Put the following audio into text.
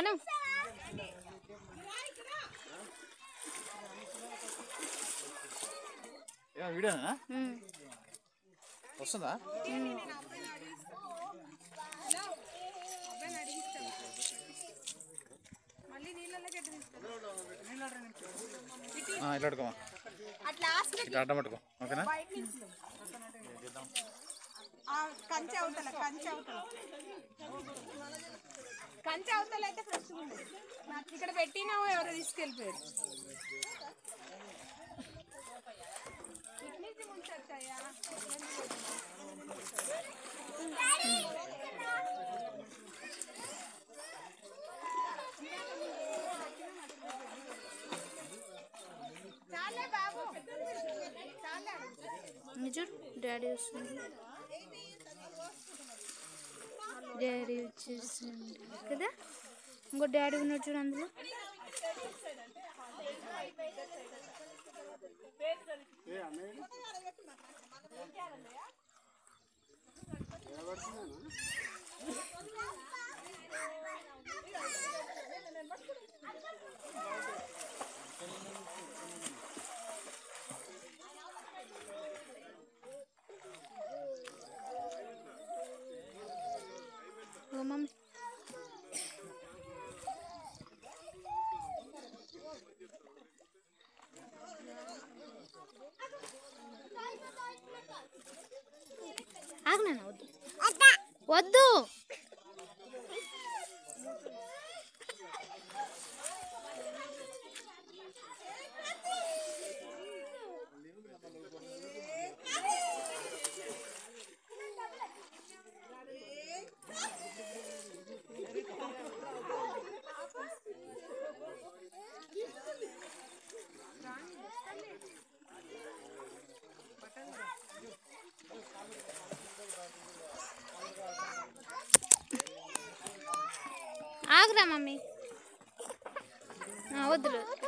అను ఏ వీడియోనా ఉమ్. వస్తుందా ఆ, ఇట్లా పట్టుకోమా అట్లా ఇట్లా అడ్డం పట్టుకో ఓకేనా కంచె అవతల కంచె అవతల కంచె అవతల అయితే ఫ్రెష్ ఉంది ఇక్కడ పెట్టినావు ఎవరో తీసుకెళ్ళిపోయారు ఇట్నుంచి ముంచొచ్చాయా? చాలే బాబు చాలే ఇది చూడు డాడీ వస్తుంది డాడీ వచ్చేసింది కదా ఇంకో డాడీ ఉన్నాడు చూడు అందులో ఓ మమ్మీ ఆగ్నా వద్దు వద్దు ఆగురా మమ్మీ ఆ, వద్దులు